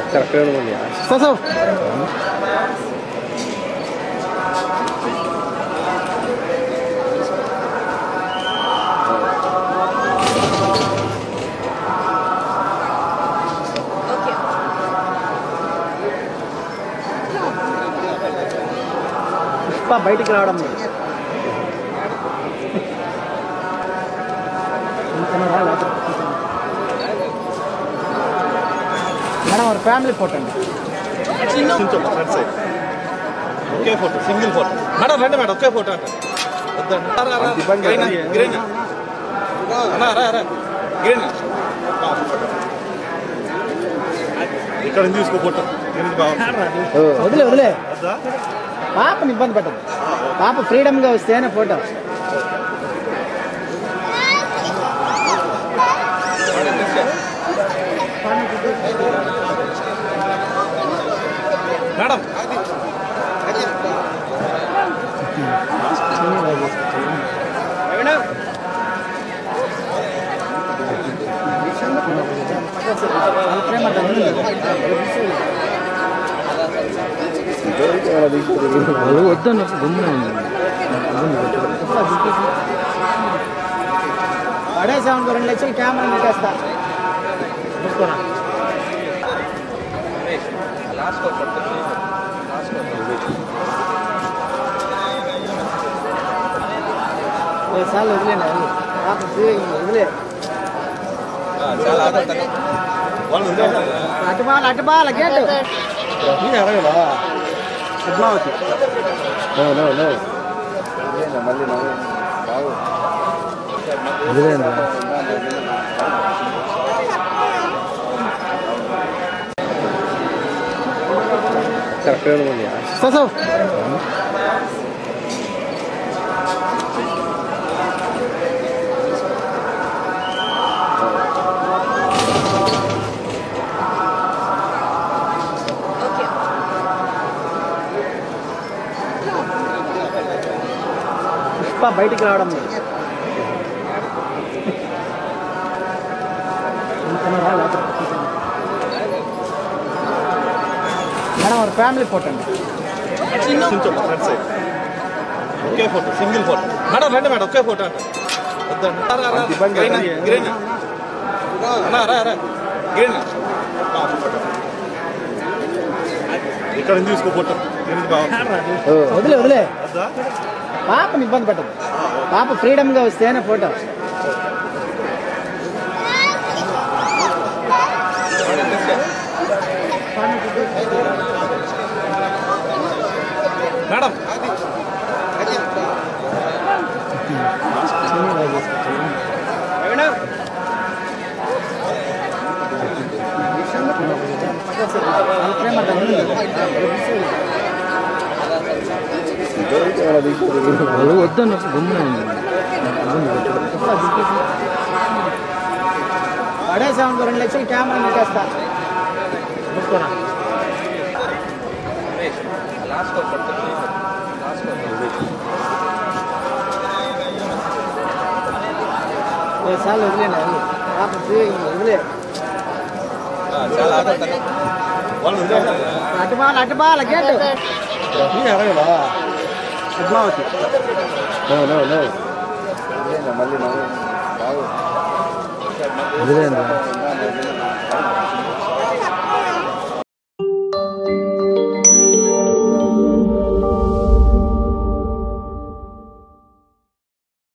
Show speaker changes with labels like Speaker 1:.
Speaker 1: కరెక్ట్గా ఉంది
Speaker 2: sir sir Pushpa బయటికి రావడం లేదు మేడం ఒక ఫ్యామిలీ ఫోటో అండి
Speaker 3: కొంచెం ఫ్రంట్ సైడ్ ఒకే ఫోటో సింగిల్ ఫోటో మేడం రండి మేడం ఒకే ఫోటో అంటే వద్దండి రా, రా, రా. గ్రీన్ ఆ, గ్రీన్ ఆ. అన్నా, రా, రా. గ్రీన్ ఆ. ఆ, ఫోటో. ఇక్కడ నుంచి తీసుకో ఫోటో గ్రీన్ బాగుంది
Speaker 2: వదిలే వదిలే
Speaker 3: వద్దా?
Speaker 2: పాపని ఇబ్బంది పెట్టదు పాప ఫ్రీడమ్గా వస్తేనే ఫోటో
Speaker 3: మేడం
Speaker 1: వద్దన్న గమ్మున
Speaker 2: పడేసామనుకో రెండు లక్షలు కెమెరా పెట్టేస్తా సార్లు వదిలేండి వదిలే. పాప ఫ్రీ వదిలే
Speaker 3: చాలా ఆదరణ వాళ్ళు వదిలేస్తారు.
Speaker 2: అటుబాల అటుబాల గేటు పద్మావతి
Speaker 1: మళ్ళీ బాగు కరెక్ట్గా ఉంది
Speaker 2: సార్ సార్ పుష్ప బయటికి రావడం లేదు మేడం ఒక ఫ్యామిలీ ఫోటో అండి
Speaker 3: కొంచెం ఫ్రంట్ సైడ్ ఒకే ఫోటో సింగిల్ ఫోటో మేడం రండి మేడం ఒకే ఫోటో అంటే వద్దండి రా, రా, రా. గ్రీన్ ఆ, గ్రీన్ ఆ. అన్నా, రా, రా. గ్రీన్ ఆ. ఆ, ఫోటో. ఇక్కడ నుంచి తీసుకో ఫోటో గ్రీన్ బాగుంది
Speaker 2: వదిలే వదిలే
Speaker 3: వద్దా?
Speaker 2: పాపని ఇబ్బంది పెట్టదు పాప ఫ్రీడమ్గా వస్తేనే ఫోటో
Speaker 3: మేడం
Speaker 1: వద్దన్న గమ్మున
Speaker 2: పడేసామనుకో రెండు లక్షలు కెమెరా పెట్టేస్తా సార్లు వదిలేండి వదిలే. పాప ఫ్రీ వదిలే
Speaker 3: చాలా ఆదరణ వాళ్ళు వదిలేస్తారు.
Speaker 2: అటుబాల అటుబాల గేటు పద్మావతి
Speaker 1: మళ్ళీ బాగు